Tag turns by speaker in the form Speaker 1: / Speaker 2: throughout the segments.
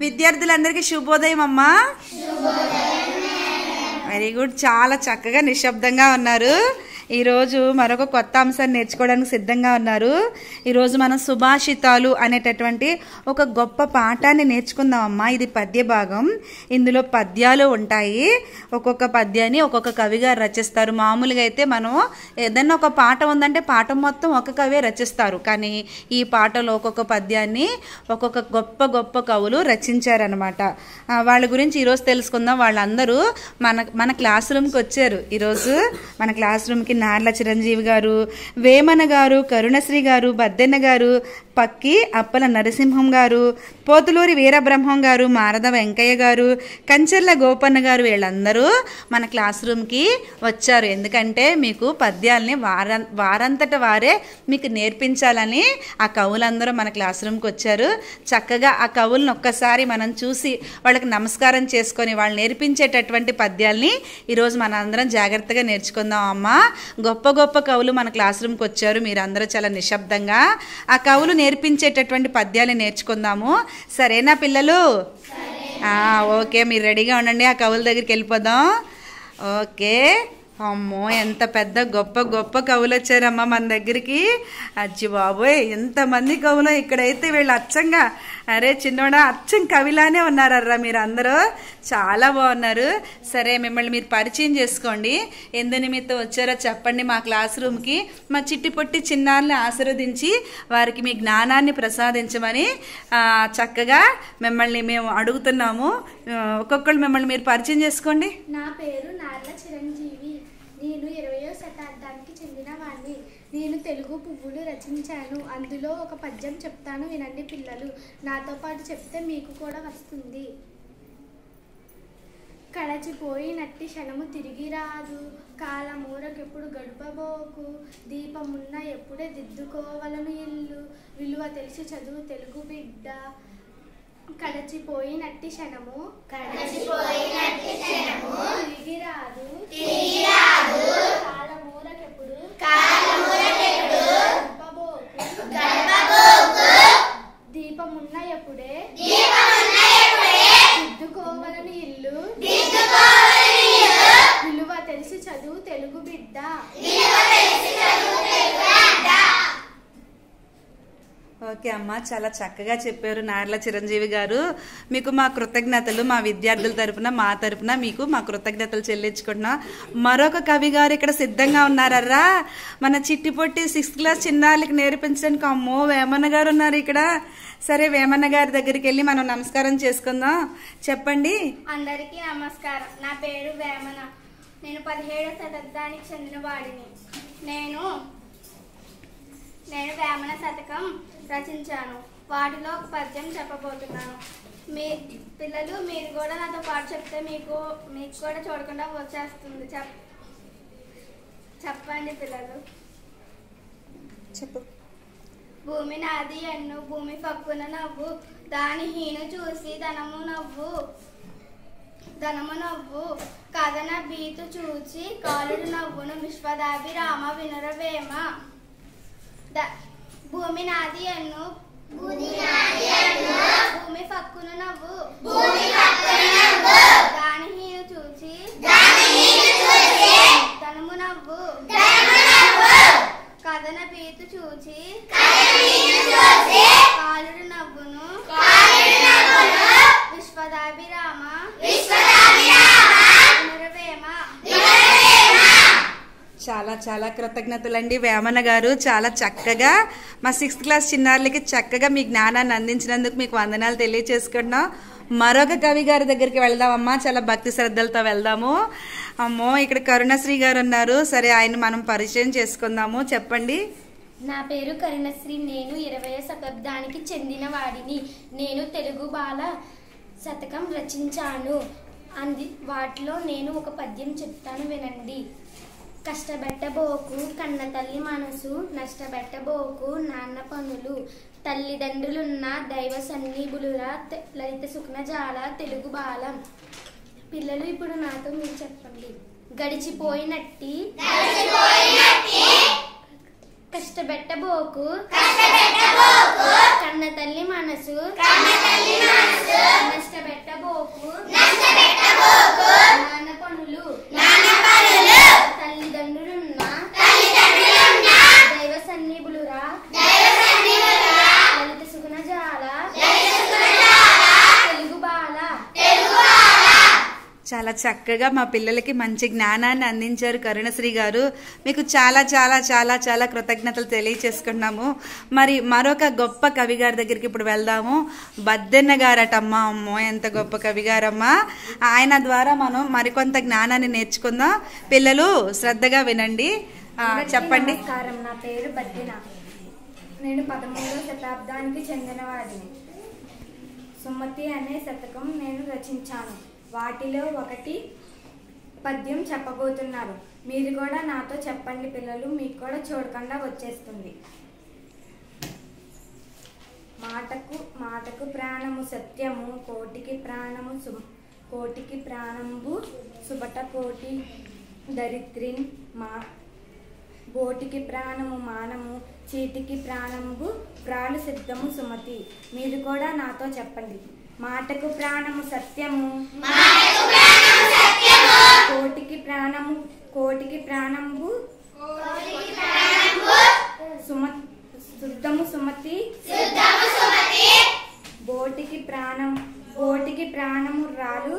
Speaker 1: విద్యార్థులందరికీ శుభోదయం అమ్మా వెరీ గుడ్ చాలా చక్కగా నిశ్శబ్దంగా ఉన్నారు ఈరోజు మరొక కొత్త అంశాన్ని నేర్చుకోవడానికి సిద్ధంగా ఉన్నారు ఈరోజు మనం సుభాషితాలు అనేటటువంటి ఒక గొప్ప పాఠాన్ని నేర్చుకుందాం అమ్మా ఇది పద్య భాగం ఇందులో పద్యాలు ఉంటాయి ఒక్కొక్క పద్యాన్ని ఒక్కొక్క కవిగా రచిస్తారు మామూలుగా అయితే మనం ఏదైనా ఒక పాట ఉందంటే పాఠం మొత్తం ఒక కవే రచిస్తారు కానీ ఈ పాటలో ఒక్కొక్క పద్యాన్ని ఒక్కొక్క గొప్ప గొప్ప కవులు రచించారనమాట ఆ, వాళ్ళ గురించి ఈరోజు తెలుసుకుందాం వాళ్ళందరూ మన మన క్లాస్ రూమ్కి వచ్చారు ఈరోజు మన క్లాస్ రూమ్కి నార్ల చిరంజీవి గారు వేమన గారు కరుణశ్రీ గారు బద్దెన్న గారు పక్కి అప్పల నరసింహం గారు పోతులూరి వీరబ్రహ్మం గారు మారద వెంకయ్య గారు కంచెర్ల గోపన్న గారు వీళ్ళందరూ మన క్లాస్ రూమ్కి వచ్చారు ఎందుకంటే మీకు పద్యాల్ని వార వారంతట వారే మీకు నేర్పించాలని ఆ కవులందరూ మన క్లాస్ రూమ్కి వచ్చారు చక్కగా ఆ కవులను ఒక్కసారి మనం చూసి వాళ్ళకి నమస్కారం చేసుకొని వాళ్ళు నేర్పించేటటువంటి పద్యాల్ని ఈరోజు మన అందరం జాగ్రత్తగా నేర్చుకుందాం అమ్మా గొప్ప గొప్ప కవులు మన క్లాస్ రూమ్కి వచ్చారు మీరందరూ చాలా నిశ్శబ్దంగా ఆ కవులు నేర్పించేటటువంటి పద్యాలు నేర్చుకుందాము సరేనా పిల్లలు ఆ, ఓకే మీరు రెడీగా ఉండండి ఆ కవుల దగ్గరికి వెళ్ళిపోదాం ఓకే అమ్మో ఎంత పెద్ద గొప్ప గొప్ప కవులు వచ్చారమ్మా మన దగ్గరికి అజ్జి బాబోయ్ ఎంతమంది కవులు ఇక్కడైతే వీళ్ళు అచ్చంగా అరే చిన్నోడా అచ్చం కవిలానే ఉన్నారర్రా మీరు అందరూ చాలా బాగున్నారు సరే మిమ్మల్ని మీరు పరిచయం చేసుకోండి ఎందు నిమిత్తం వచ్చారో చెప్పండి మా క్లాస్ రూమ్కి మా చిట్టి పొట్టి చిన్నారుని ఆశీర్వదించి వారికి మీ జ్ఞానాన్ని ప్రసాదించమని ఆ, చక్కగా మిమ్మల్ని మేము అడుగుతున్నాము ఆ, ఒక్కొక్కళ్ళు మిమ్మల్ని మీరు పరిచయం చేసుకోండి
Speaker 2: నా పేరు నార్ల చిరంజీవి నేను ఇరవయో శతాబ్దానికి చెందిన వాడిని నేను తెలుగు పువ్వులు రచించాను అందులో ఒక పద్యం చెప్తాను వినండి పిల్లలు నాతో పాటు చెప్తే మీకు కూడా వస్తుంది కడచిపోయినట్టి క్షణము తిరిగి రాదు కాలమూరకెప్పుడు గడపబోకు దీపమున్న ఎప్పుడే దిద్దుకోవలను ఇల్లు విలువ తెలిసి చదువు తెలుగు బిడ్డ కడచిపోయినట్టి క్షణము కడచిపోయినట్టి క్షణము తిరిగి రాదు తిరిగి రాదు కాలమూరకెప్పుడు కాలమూరకెప్పుడు గడపబోకు గడపబోకు దీపమున్న ఎప్పుడే దీపమున్న ఎప్పుడే దిద్దుకోవలని ఇల్లు దిద్దుకోవలని ఇల్లు విలువ తెలిసి చదువు తెలుగు బిడ్డ విలువ తెలిసి చదువు తెలుగు బిడ్డ
Speaker 1: ఓకే అమ్మ చాలా చక్కగా చెప్పారు నార్ల చిరంజీవి గారు మీకు మా కృతజ్ఞతలు మా విద్యార్థుల తరపున మా తరపున మీకు మా కృతజ్ఞతలు చెల్లించుకుంటున్నాం మరొక కవి గారు ఇక్కడ సిద్ధంగా ఉన్నారర్రా మన చిట్టి పొట్టి సిక్స్త్ క్లాస్ చిన్నాళ్ళకి నేర్పించడానికి అమ్మో వేమన్న గారు ఉన్నారు ఇక్కడ సరే వేమన్న గారి దగ్గరికి వెళ్ళి మనం నమస్కారం చేసుకుందాం చెప్పండి
Speaker 2: అందరికీ నమస్కారం నా పేరు వేమన నేను పదిహేడవ శతాబ్దానికి చెందిన వాడిని నేను నేను వేమన శతకం రచించాను వాటిలో ఒక పద్యం చెప్పబోతున్నాను మీ పిల్లలు మీరు కూడా నాతో పాటు చెప్తే మీకు మీకు కూడా చూడకుండా వచ్చేస్తుంది చెప్ చెప్పండి పిల్లలు
Speaker 1: చెప్పు
Speaker 2: భూమి నాది ఎన్ను భూమి పక్కున నవ్వు దాని హీను చూసి ధనము నవ్వు ధనము నవ్వు కథన బీతు చూచి కాలుడు నవ్వును విశ్వదాభిరామ వినురవేమ ద- భూమి నాది ఎన్ను భూమి పక్కున నవ్వు దాని హీను చూచి ధనము నవ్వు కథన బీతు చూచి కాలుడు నవ్వును విశ్వదాభిరామ వినురవేమ
Speaker 1: చాలా చాలా కృతజ్ఞతలండి వేమన గారు చాలా చక్కగా మా సిక్స్త్ క్లాస్ చిన్నారులకి చక్కగా మీ జ్ఞానాన్ని అందించినందుకు మీకు వందనాలు తెలియచేసుకుంటున్నాం మరొక కవి గారి దగ్గరికి వెళ్దామమ్మా చాలా భక్తి శ్రద్ధలతో వెళ్దాము అమ్మో ఇక్కడ కరుణశ్రీ గారు ఉన్నారు సరే ఆయన మనం పరిచయం చేసుకుందాము చెప్పండి
Speaker 3: నా పేరు కరుణశ్రీ నేను ఇరవై శతాబ్దానికి చెందిన వాడిని నేను తెలుగు బాల శతకం రచించాను అంది వాటిలో నేను ఒక పద్యం చెప్తాను వినండి కష్టపెట్టబోకు కన్న తల్లి మనసు నష్టపెట్టబోకు నాన్న పనులు తల్లిదండ్రులున్న దైవ సన్నిధులురా తె- లలిత సుఖ్న జాల తెలుగు బాలం పిల్లలు ఇప్పుడు నాతో మీరు చెప్పండి గడిచిపోయినట్టి కష్టపెట్టబోకు కన్న తల్లి మనసు
Speaker 1: చాలా చక్కగా మా పిల్లలకి మంచి జ్ఞానాన్ని అందించారు కరుణశ్రీ గారు మీకు చాలా చాలా చాలా చాలా కృతజ్ఞతలు తెలియచేసుకున్నాము మరి మరొక గొప్ప కవి గారి దగ్గరికి ఇప్పుడు వెళ్దాము బద్దెన్న గారటమ్మా అమ్మో ఎంత గొప్ప కవి గారమ్మా ఆయన ద్వారా మనం మరికొంత జ్ఞానాన్ని నేర్చుకుందాం పిల్లలు శ్రద్ధగా వినండి ఆ, చెప్పండి
Speaker 3: నమస్కారం నా పేరు బద్దిన నేను పదమూడవ శతాబ్దానికి చెందినవాడిని సుమతి అనే శతకం నేను రచించాను వాటిలో ఒకటి పద్యం చెప్పబోతున్నారు మీరు కూడా నాతో చెప్పండి పిల్లలు మీకు కూడా చూడకుండా వచ్చేస్తుంది మాటకు మాటకు ప్రాణము సత్యము కోటికి ప్రాణము సు కోటికి ప్రాణంబు సుబట కోటి దరిద్రిన్ మా బోటికి ప్రాణము మానము చీటికి ప్రాణంబు ప్రాణు సిద్ధము సుమతి మీరు కూడా నాతో చెప్పండి మాటకు ప్రాణము సత్యము కోటికి ప్రాణము కోటికి ప్రాణంబు సుమ శుద్ధము సుమతి బోటికి ప్రాణం బోటికి ప్రాణము రాలు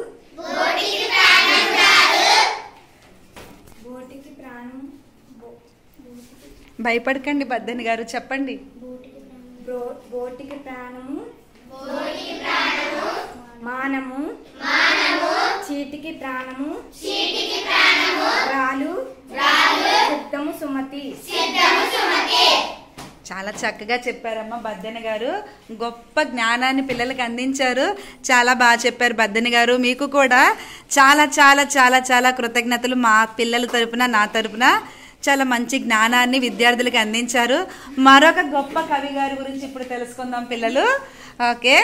Speaker 3: బోటికి ప్రాణం బో-
Speaker 1: భయపడకండి బద్దెన్ గారు చెప్పండి
Speaker 3: బ్రో- బోటికి ప్రాణము మానము చీటికి ప్రాణము రాలు సిద్ధము సుమతి
Speaker 1: చాలా చక్కగా చెప్పారమ్మా బద్దెన గారు గొప్ప జ్ఞానాన్ని పిల్లలకు అందించారు చాలా బాగా చెప్పారు బద్దెన గారు మీకు కూడా చాలా చాలా చాలా చాలా కృతజ్ఞతలు మా పిల్లల తరపున నా తరపున చాలా మంచి జ్ఞానాన్ని విద్యార్థులకు అందించారు మరొక గొప్ప కవి గారి గురించి ఇప్పుడు తెలుసుకుందాం పిల్లలు ఓకే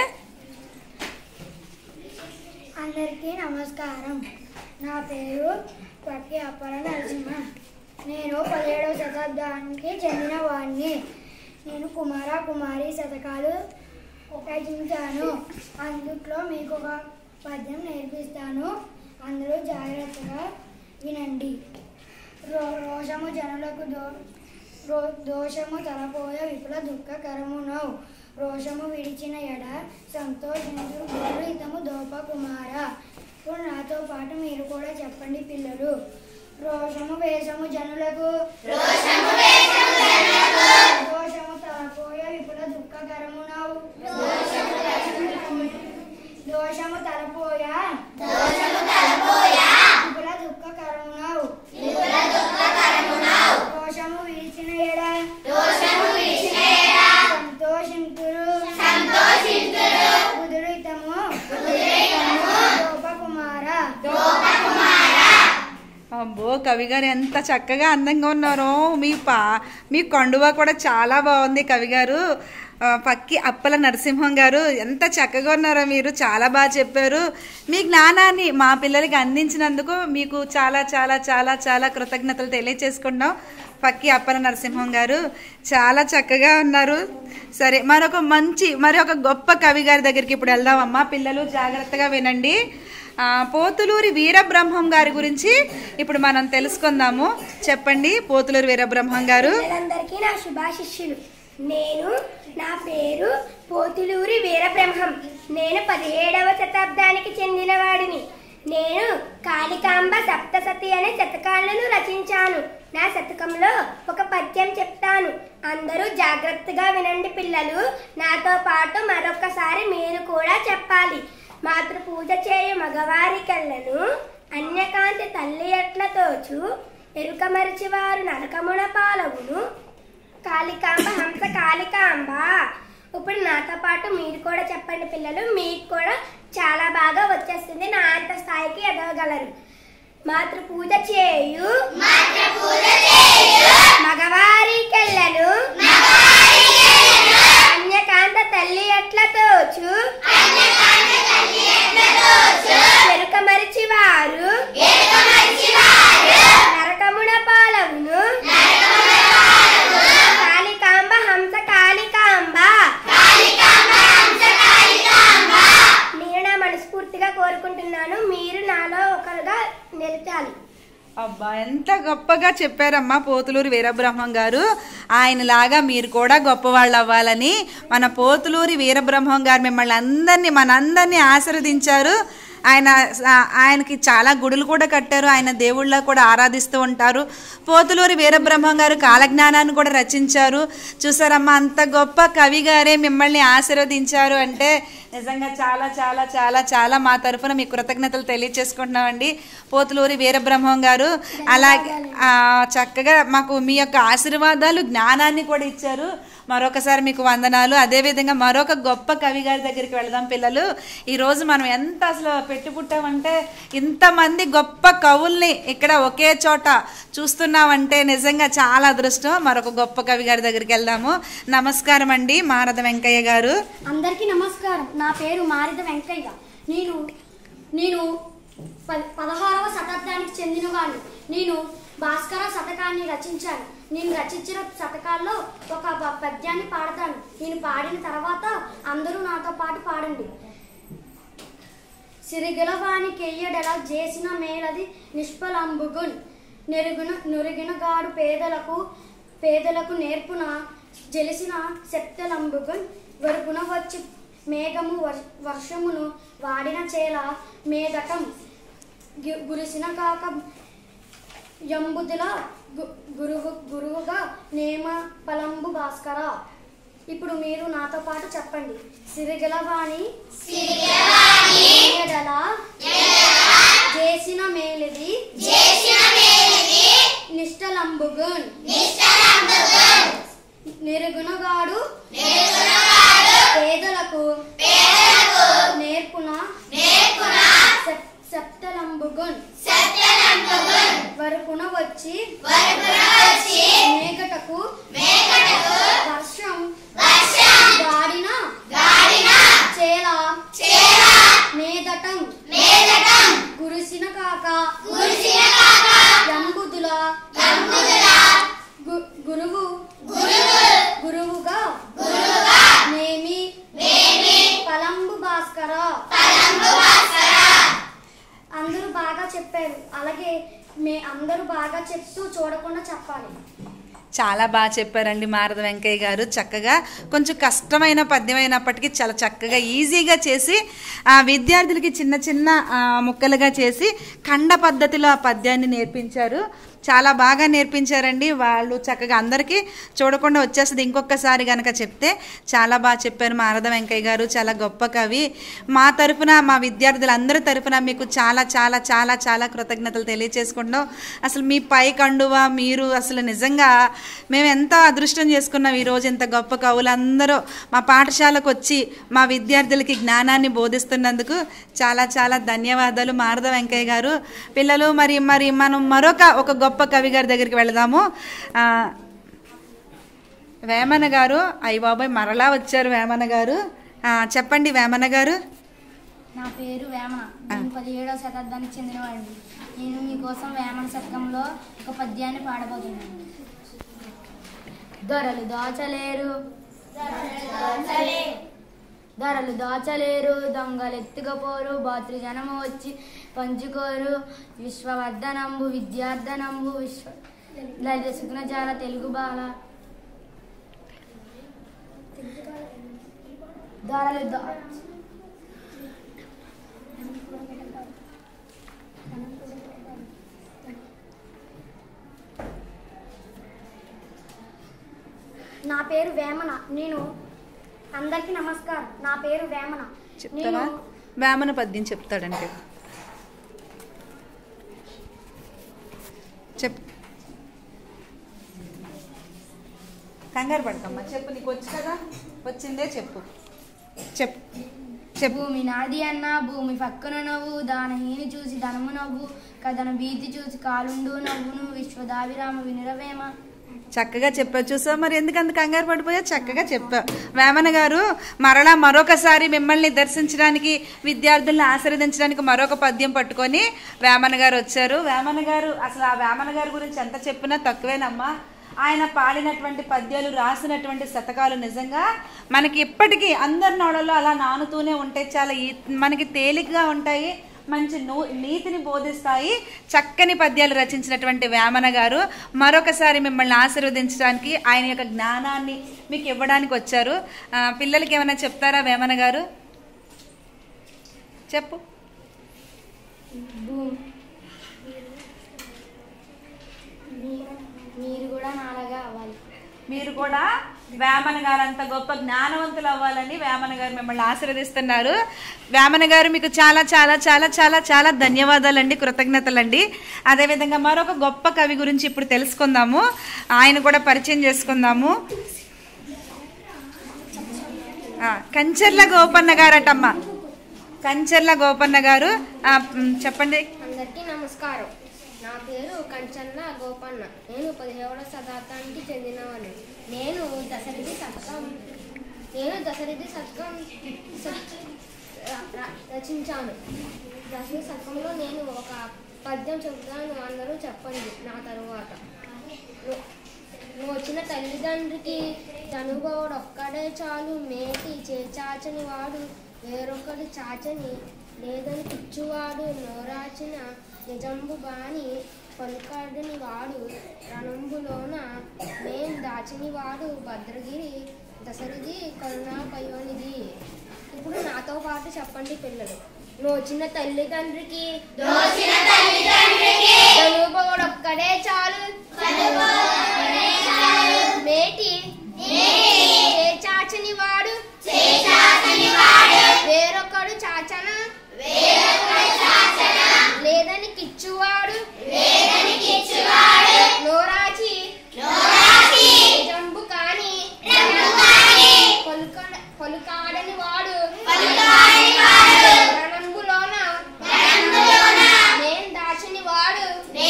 Speaker 2: అందరికీ నమస్కారం నా పేరు పక్కి అప్పల నరసింహ నేను పదిహేడవ శతాబ్దానికి చెందిన వాడిని నేను కుమార కుమారి శతకాలు రచించాను అందుట్లో మీకు ఒక పద్యం నేర్పిస్తాను అందరూ జాగ్రత్తగా వినండి రో రోషము జనులకు దో రో దోషము తలపోయ విపుల దుఃఖకరమునవు రోషము విడిచిన ఎడ సంతోషించు గురు హితము దోప కుమార ఇప్పుడు నాతో పాటు మీరు కూడా చెప్పండి పిల్లలు రోషము వేషము జనులకు దోషము తలపోయ విపుల దుఃఖకరమునవు దోషము తలపోయ విపుల దుఃఖకరమునవు దోషము విడిచిన ఎడ సంతోషింతురు కుదురితము గోపకుమార
Speaker 1: అబ్బో కవి గారు ఎంత చక్కగా అందంగా ఉన్నారో మీ పా మీ కొండువ కూడా చాలా బాగుంది కవి గారు ఆ, పక్కి అప్పల నరసింహం గారు ఎంత చక్కగా ఉన్నారో మీరు చాలా బాగా చెప్పారు మీ జ్ఞానాన్ని మా పిల్లలకి అందించినందుకు మీకు చాలా చాలా చాలా చాలా కృతజ్ఞతలు తెలియచేసుకుంటున్నాం పక్కి అప్పల నరసింహం గారు చాలా చక్కగా ఉన్నారు సరే మరొక మంచి మరి ఒక గొప్ప కవి గారి దగ్గరికి ఇప్పుడు వెళ్దామమ్మా పిల్లలు జాగ్రత్తగా వినండి ఆ, పోతులూరి వీరబ్రహ్మం గారి గురించి ఇప్పుడు మనం తెలుసుకుందాము చెప్పండి పోతులూరి వీరబ్రహ్మం గారు
Speaker 4: పిల్లలందరికీ నా శుభాశిష్యులు నేను నా పేరు పోతులూరి వీరబ్రహ్మం నేను పదిహేడవ శతాబ్దానికి చెందినవాడిని నేను కాళికాంబ సప్తసతి అనే శతకాలను రచించాను నా శతకంలో ఒక పద్యం చెప్తాను అందరూ జాగ్రత్తగా వినండి పిల్లలు నాతో పాటు మరొకసారి మీరు కూడా చెప్పాలి మాతృ పూజ చేయు మగవారికెళ్ళను అన్యకాంతి తల్లి ఎట్ల తోచు ఎరుక మరిచివారు నరకమున పాలవును కాళికాంబ హంస కాళికాంబ ఇప్పుడు నాతో పాటు మీరు కూడా చెప్పండి పిల్లలు మీకు కూడా చాలా బాగా వచ్చేస్తుంది నా అంత స్థాయికి ఎదగగలరు మాతృ పూజ చేయు మగవారి కెళ్ళను అన్యకాంత తల్లి ఎట్ల తోచు ఎరుక మరిచి వారు నరకమున పాలవును కాళికాంబ హంస కాళికాంబ నేను నా మనస్ఫూర్తిగా కోరుకుంటున్నాను మీరు నాలో ఒకరుగా నిలిచాలి
Speaker 1: అబ్బా ఎంత గొప్పగా చెప్పారమ్మా పోతులూరి వీరబ్రహ్మం గారు ఆయనలాగా మీరు కూడా గొప్పవాళ్ళు అవ్వాలని మన పోతులూరి వీరబ్రహ్మం గారు మిమ్మల్ని అందరినీ మనందరినీ ఆశీర్వదించారు ఆయన ఆ- ఆయనకి చాలా గుడులు కూడా కట్టారు ఆయన దేవుళ్ళ కూడా ఆరాధిస్తూ ఉంటారు పోతులూరి వీరబ్రహ్మం గారు కాలజ్ఞానాన్ని కూడా రచించారు చూసారమ్మా అంత గొప్ప కవి గారే మిమ్మల్ని ఆశీర్వదించారు అంటే నిజంగా చాలా చాలా చాలా చాలా మా తరఫున మీ కృతజ్ఞతలు తెలియచేసుకుంటున్నామండి పోతులూరి వీరబ్రహ్మం గారు అలాగే ఆ, చక్కగా మాకు మీ యొక్క ఆశీర్వాదాలు జ్ఞానాన్ని కూడా ఇచ్చారు మరొకసారి మీకు వందనాలు అదేవిధంగా మరొక గొప్ప కవి గారి దగ్గరికి వెళదాం పిల్లలు ఈరోజు మనం ఎంత అసలు పెట్టుపుట్టామంటే ఇంతమంది గొప్ప కవుల్ని ఇక్కడ ఒకే చోట చూస్తున్నామంటే నిజంగా చాలా అదృష్టం మరొక గొప్ప కవి గారి దగ్గరికి వెళ్దాము నమస్కారం అండి మారద వెంకయ్య గారు
Speaker 3: అందరికీ నమస్కారం నా పేరు మారిద వెంకయ్య నేను నేను ప- పదహారవ శతాబ్దానికి చెందినవాడిని నేను భాస్కర శతకాన్ని రచించాను నేను రచించిన శతకాల్లో ఒక ప- పద్యాన్ని పాడతాను నేను పాడిన తర్వాత అందరూ నాతో పాటు పాడండి సిరిగలవానికెయ్యడల చేసిన మేలది నిష్ఫలంబుగున్ నెరుగున నురిగిన గాడు పేదలకు పేదలకు నేర్పున జలిసిన శక్తలంబుగున్ వరకున వచ్చి మేఘము వర్- వర్షమును వాడిన చేల మేదటం గి- గురిసిన కాక ఎంబుదుల గు- గురువు గురువుగా నేమ పలంబు భాస్కర ఇప్పుడు మీరు నాతో పాటు చెప్పండి సిరిగలవాణి ఎడల చేసిన మేలిది నిష్టలంబుగున్ నిరుగునగాడు పేదలకు నేర్పున సెప్- సెప్తలంబుగున్ వరకున వచ్చి మేఘటకు వర్షం గాడిన చేల మేదటం గురిసిన కాక యంబుదుల గు- గురువు గురువుగా నేమి పలంబు భాస్కర అందరూ బాగా చెప్పారు అలాగే మే అందరూ బాగా చెప్తూ చూడకుండా చెప్పాలి
Speaker 1: చాలా బాగా చెప్పారండి మారద వెంకయ్య గారు చక్కగా కొంచెం కష్టమైన పద్యం అయినప్పటికీ చాలా చక్కగా ఈజీగా చేసి ఆ విద్యార్థులకి చిన్న చిన్న ఆ, ముక్కలుగా చేసి ఖండ పద్ధతిలో ఆ పద్యాన్ని నేర్పించారు చాలా బాగా నేర్పించారండి వాళ్ళు చక్కగా అందరికీ చూడకుండా వచ్చేస్తుంది ఇంకొకసారి కనుక చెప్తే చాలా బాగా చెప్పారు మారద వెంకయ్య గారు చాలా గొప్ప కవి మా తరపున మా విద్యార్థులందరి తరపున మీకు చాలా చాలా చాలా చాలా కృతజ్ఞతలు తెలియచేసుకుంటున్నాం అసలు మీ పై కండువ మీరు అసలు నిజంగా మేము ఎంత అదృష్టం చేసుకున్నాం ఈరోజు ఇంత గొప్ప కవులందరూ మా పాఠశాలకు వచ్చి మా విద్యార్థులకి జ్ఞానాన్ని బోధిస్తున్నందుకు చాలా చాలా ధన్యవాదాలు మారద వెంకయ్య గారు పిల్లలు మరి మరి మనం మరొక ఒక గొప్ప కవి గారి దగ్గరికి వెళదాము ఆ, వేమన గారు అయ్య బాబాయ్ మరలా వచ్చారు వేమన గారు ఆ, చెప్పండి వేమన గారు
Speaker 3: నా పేరు వేమన నేను పదిహేడవ శతాబ్దానికి చెందినవాడిని నేను మీకోసం వేమన శతకంలో ఒక పద్యాన్ని పాడబోతున్నాను దొరలు దాచలేరు ధరలు దాచలేరు దొంగలు ఎత్తుకపోరు బాతృ జనము వచ్చి పంచుకోరు విశ్వవర్ధనంబు విద్యార్థనంబు విశ్వ లలిత సుగుణజాల తెలుగు బాల ధరలు దా నా పేరు వేమన నేను అందరికీ నమస్కారం నా పేరు వేమన
Speaker 1: చెప్తావా వేమన పద్యం చెప్తాడంటే చెప్ కంగారు పడకమ్మా చెప్పు నీకు వచ్చు కదా వచ్చిందే చెప్పు చెప్పు చెప్పు
Speaker 3: భూమి నాది అన్న భూమి పక్కన నవ్వు దానహీని చూసి ధనము నవ్వు కథన భీతి చూసి కాలుండు నవ్వును విశ్వదాభిరామ వినురవేమ
Speaker 1: చక్కగా చెప్పావు చూసావు మరి ఎందుకంత కంగారు పడిపోయా చక్కగా చెప్పావు వేమన గారు మరలా మరొకసారి మిమ్మల్ని దర్శించడానికి విద్యార్థుల్ని ఆశీర్వదించడానికి మరొక పద్యం పట్టుకొని వేమన గారు వచ్చారు వేమన గారు అసలు ఆ వేమన గారి గురించి ఎంత చెప్పినా తక్కువేనమ్మా ఆయన పాడినటువంటి పద్యాలు రాసినటువంటి శతకాలు నిజంగా మనకి ఇప్పటికీ అందరి నోడలో అలా నానుతూనే ఉంటాయి చాలా ఈ- మనకి తేలికగా ఉంటాయి మంచి నూ నీతిని బోధిస్తాయి చక్కని పద్యాలు రచించినటువంటి వేమన గారు మరొకసారి మిమ్మల్ని ఆశీర్వదించడానికి ఆయన యొక్క జ్ఞానాన్ని మీకు ఇవ్వడానికి వచ్చారు ఆ, పిల్లలకి ఏమైనా చెప్తారా వేమన గారు చెప్పు
Speaker 3: భూ- మీ- మీరు కూడా నాలాగా అవ్వాలి
Speaker 1: మీరు కూడా వేమన గారు అంత గొప్ప జ్ఞానవంతులు అవ్వాలని వేమన గారు మిమ్మల్ని ఆశీర్వదిస్తున్నారు వేమన గారు మీకు చాలా చాలా చాలా చాలా చాలా ధన్యవాదాలండి కృతజ్ఞతలండి అదేవిధంగా మరొక గొప్ప కవి గురించి ఇప్పుడు తెలుసుకుందాము ఆయన కూడా పరిచయం చేసుకుందాము ఆ, కంచర్ల గోపన్న గారటమ్మ కంచర్ల గోపన్న గారు ఆ, మ్, చెప్పండి
Speaker 3: అందరికీ నమస్కారం నా పేరు కంచన్న గోపన్న నేను పదిహేడవ శతాబ్దానికి చెందినవాడిని నేను దశరథి శతకం నేను దశరథి శతకం స- ర- ర- రచించాను దశరథి శతకంలో నేను ఒక పద్యం చెబుతాను అందరూ చెప్పండి నా తరువాత ను- నువ్వు వచ్చిన తల్లిదండ్రికి చనుగోడు ఒక్కడే చాలు మేటి చేచాచని వాడు వేరొకడు చాచని లేదని పిచ్చువాడు నోరాచిన నిజంబు బాని పలుకాడని వాడు రణంబులోన మేం దాచని వాడు భద్రగిరి దశరథి కరుణాపయోనిది ఇప్పుడు నాతో పాటు చెప్పండి పిల్లలు నోచిన తల్లిదండ్రికి చనుగోడు ఒక్కడే చాలు మేటి ఏ చాచని వాడు వేరొకడు చాచన లేదని కిచ్చువాడు నోరాచి జంబు కాని పలుకడ పలుకాడని వాడు రణంబులోన నేను దాచని వాడు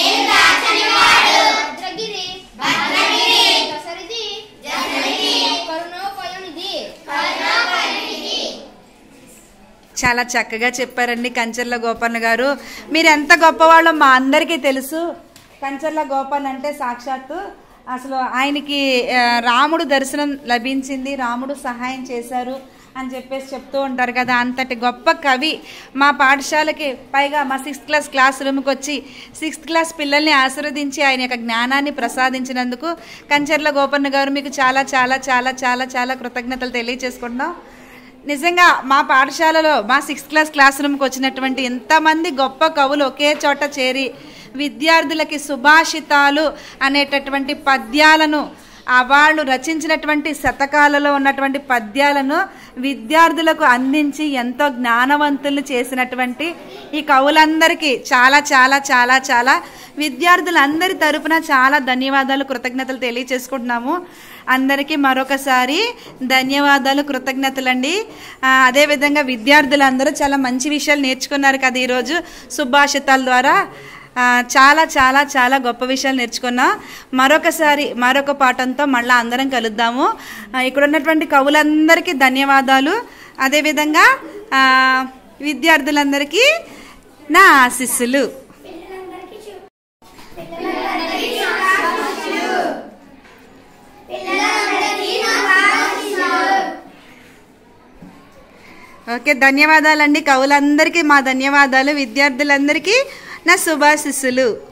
Speaker 3: భద్రగిరి దశరథి కరుణోపయోనిధి
Speaker 1: చాలా చక్కగా చెప్పారండి కంచర్ల గోపన్న గారు మీరు ఎంత గొప్పవాళ్ళో మా అందరికీ తెలుసు కంచర్ల గోపన్ అంటే సాక్షాత్తు అసలు ఆయనకి ఆ, రాముడు దర్శనం లభించింది రాముడు సహాయం చేశారు అని చెప్పేసి చెప్తూ ఉంటారు కదా అంతటి గొప్ప కవి మా పాఠశాలకి పైగా మా సిక్స్త్ క్లాస్ క్లాస్ రూమ్కి వచ్చి సిక్స్త్ క్లాస్ పిల్లల్ని ఆశీర్వదించి ఆయన యొక్క జ్ఞానాన్ని ప్రసాదించినందుకు కంచర్ల గోపన్న గారు మీకు చాలా చాలా చాలా చాలా చాలా కృతజ్ఞతలు తెలియజేసుకుంటున్నాం నిజంగా మా పాఠశాలలో మా సిక్స్త్ క్లాస్ క్లాస్ రూమ్కి వచ్చినటువంటి ఎంతమంది గొప్ప కవులు ఒకే చోట చేరి విద్యార్థులకి సుభాషితాలు అనేటటువంటి పద్యాలను ఆ వాళ్ళు రచించినటువంటి శతకాలలో ఉన్నటువంటి పద్యాలను విద్యార్థులకు అందించి ఎంతో జ్ఞానవంతులు చేసినటువంటి ఈ కవులందరికీ చాలా చాలా చాలా చాలా విద్యార్థులందరి తరపున చాలా ధన్యవాదాలు కృతజ్ఞతలు తెలియచేసుకుంటున్నాము అందరికీ మరొకసారి ధన్యవాదాలు కృతజ్ఞతలండి ఆ, అదేవిధంగా విద్యార్థులందరూ చాలా మంచి విషయాలు నేర్చుకున్నారు కదా ఈరోజు సుభాషితాల ద్వారా ఆ, చాలా చాలా చాలా గొప్ప విషయాలు నేర్చుకున్నాం మరొకసారి మరొక పాఠంతో మళ్ళీ అందరం కలుద్దాము ఆ, ఇక్కడ ఉన్నటువంటి కవులందరికీ ధన్యవాదాలు అదేవిధంగా ఆ, విద్యార్థులందరికీ నా ఆశీస్సులు ఓకే ధన్యవాదాలండి కవులందరికీ మా ధన్యవాదాలు విద్యార్థులందరికీ నా శుభాశిస్సులు